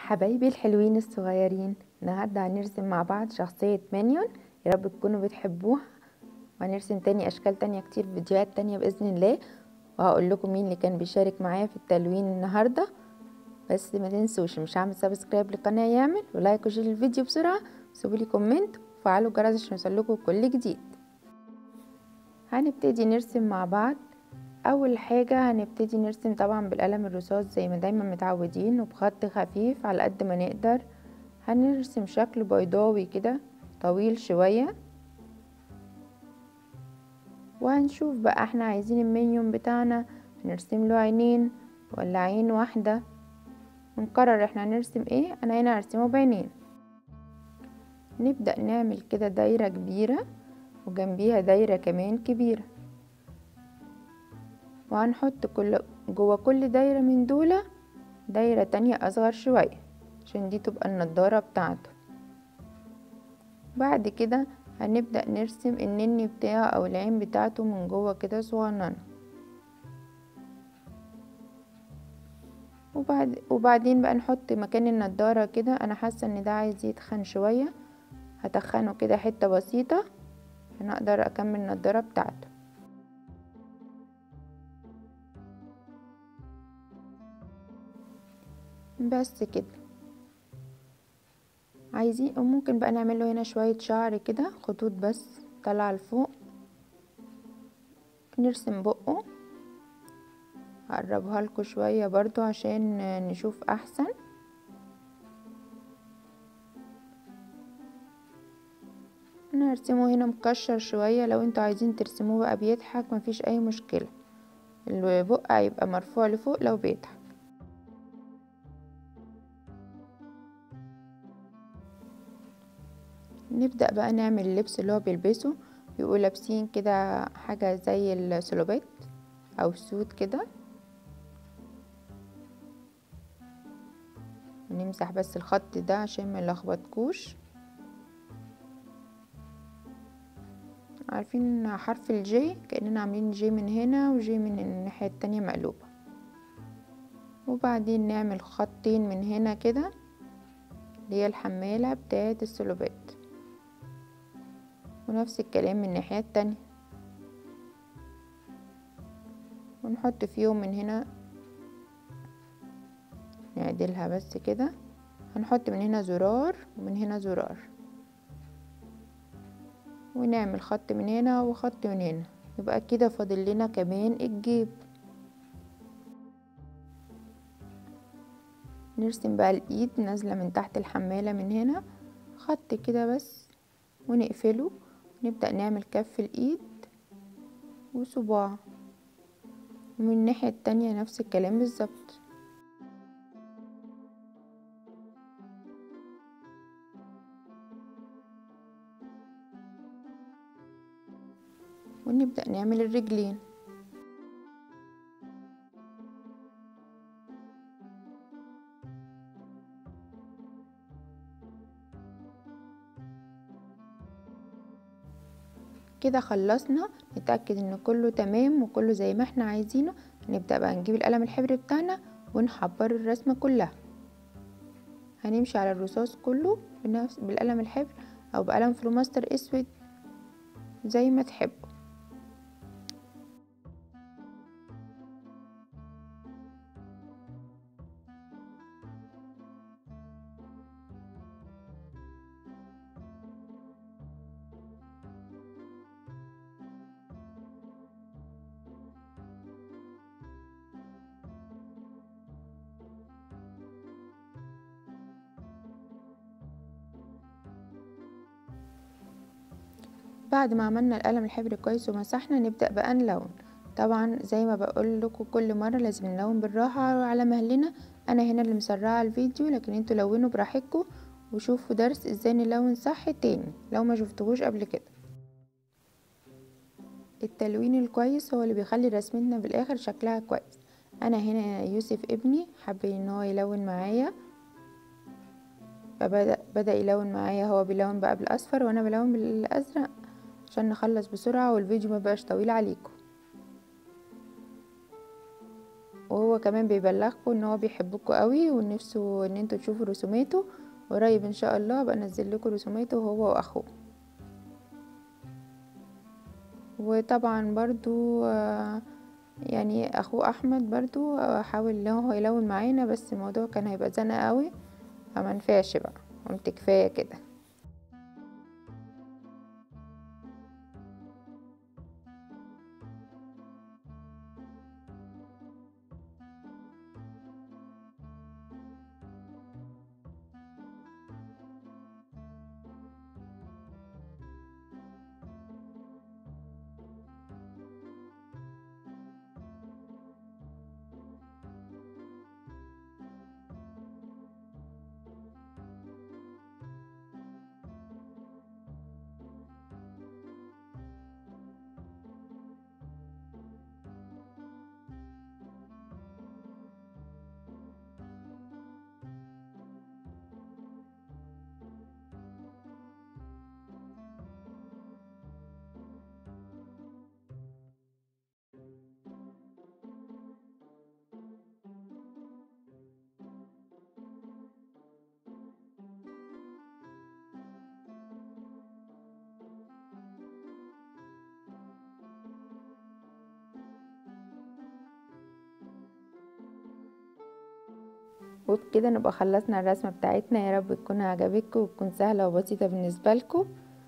حبايبي الحلوين الصغيرين النهاردة هنرسم مع بعض شخصية مانيون يا رب تكونوا بتحبوها وهنرسم تاني أشكال تانية كتير في فيديوهات تانية بإذن الله وهقول لكم مين اللي كان بيشارك معايا في التلوين النهاردة بس ما تنسوش مش عامل سبسكرايب للقناة يعمل ولايك وشير الفيديو بسرعة سيبوا لي كومنت وفعلوا الجرس عشان يوصلكوا كل جديد هنبتدي نرسم مع بعض اول حاجة هنبتدي نرسم طبعا بالقلم الرصاص زي ما دايما متعودين وبخط خفيف على قد ما نقدر هنرسم شكل بيضاوي كده طويل شوية وهنشوف بقى احنا عايزين المنيون بتاعنا نرسم له عينين ولا عين واحدة ونقرر احنا هنرسم ايه انا هنا هرسمه بعينين نبدأ نعمل كده دايرة كبيرة وجنبيها دايرة كمان كبيرة وهنحط كل جوه كل دايرة من دول دايرة تانية أصغر شوية عشان دي تبقى النضارة بتاعته بعد كده هنبدأ نرسم النني بتاعه أو العين بتاعته من جوه كده صغننة وبعد وبعدين بقى نحط مكان النضارة كده أنا حاسة إن ده عايز يتخن شوية هتخنه كده حتة بسيطة عشان أقدر أكمل النضارة بتاعته بس كده عايزين وممكن بقى نعمل له هنا شويه شعر كده خطوط بس طالعه لفوق نرسم بقه هقربها لكم شويه برضو عشان نشوف احسن انا هرسمه هنا مكشر شويه لو انتوا عايزين ترسموه بقى بيضحك مفيش اي مشكله البق هيبقى مرفوع لفوق لو بيضحك نبدأ بقى نعمل اللبس اللي هو بيلبسه بيبقوا لابسين كده حاجة زي السلوبات أو سوت كده نمسح بس الخط ده عشان ما نلخبطكوش عارفين حرف الجي كأننا عاملين جي من هنا وجي من الناحية التانية مقلوبة وبعدين نعمل خطين من هنا كده اللي هي الحمالة بتاعة السلوبات ونفس الكلام من الناحية التانية ونحط فيهم من هنا نعدلها بس كده هنحط من هنا زرار ومن هنا زرار ونعمل خط من هنا وخط من هنا يبقى كده فاضل لنا كمان الجيب نرسم بقى الايد نازله من تحت الحماله من هنا خط كده بس ونقفله نبدأ نعمل كف الإيد وصباع ومن الناحية التانية نفس الكلام بالظبط ونبدأ نعمل الرجلين كده خلصنا نتأكد ان كله تمام وكله زي ما احنا عايزينه نبدأ بقى نجيب القلم الحبر بتاعنا ونحبر الرسمة كلها هنمشي على الرصاص كله بنفس بالقلم الحبر او بقلم فلوماستر اسود زي ما تحبوا بعد ما عملنا القلم الحبر كويس ومسحنا نبدأ بقى نلون طبعا زي ما بقول لكم كل مرة لازم نلون بالراحة وعلى مهلنا انا هنا اللي مسرعة الفيديو لكن انتوا لونوا براحتكم وشوفوا درس ازاي نلون صح تاني لو ما شفتهوش قبل كده التلوين الكويس هو اللي بيخلي رسمتنا في الاخر شكلها كويس انا هنا يوسف ابني حب ان هو يلون معايا فبدأ بدأ يلون معايا هو بيلون بقى بالاصفر وانا بلون بالازرق عشان نخلص بسرعة والفيديو مبقاش طويل عليكم وهو كمان بيبلغكم ان هو بيحبكم قوي ونفسه ان انتوا تشوفوا رسوماته قريب ان شاء الله بقى انزل لكم رسوماته هو واخوه وطبعا برضو آه، يعني اخوه احمد برضو آه، حاول ان هو يلون معانا بس الموضوع كان هيبقى زنقه قوي فما نفعش بقى قمت كفايه كده وبكده نبقى خلصنا الرسمة بتاعتنا يا رب تكون عجبتكم وتكون سهلة وبسيطة بالنسبة لكم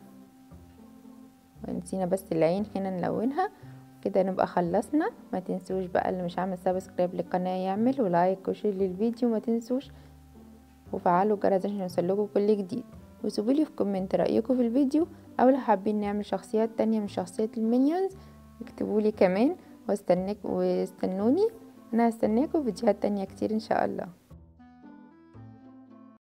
ونسينا بس العين هنا نلونها كده نبقى خلصنا ما تنسوش بقى اللي مش عامل سبسكرايب للقناة يعمل ولايك وشير للفيديو ما تنسوش وفعلوا الجرس عشان يوصلكوا كل جديد وسيبولي في كومنت رأيكم في الفيديو او لو حابين نعمل شخصيات تانية من شخصيات المينيونز اكتبولي كمان واستناك واستنوني انا هستناكم فيديوهات تانية كتير ان شاء الله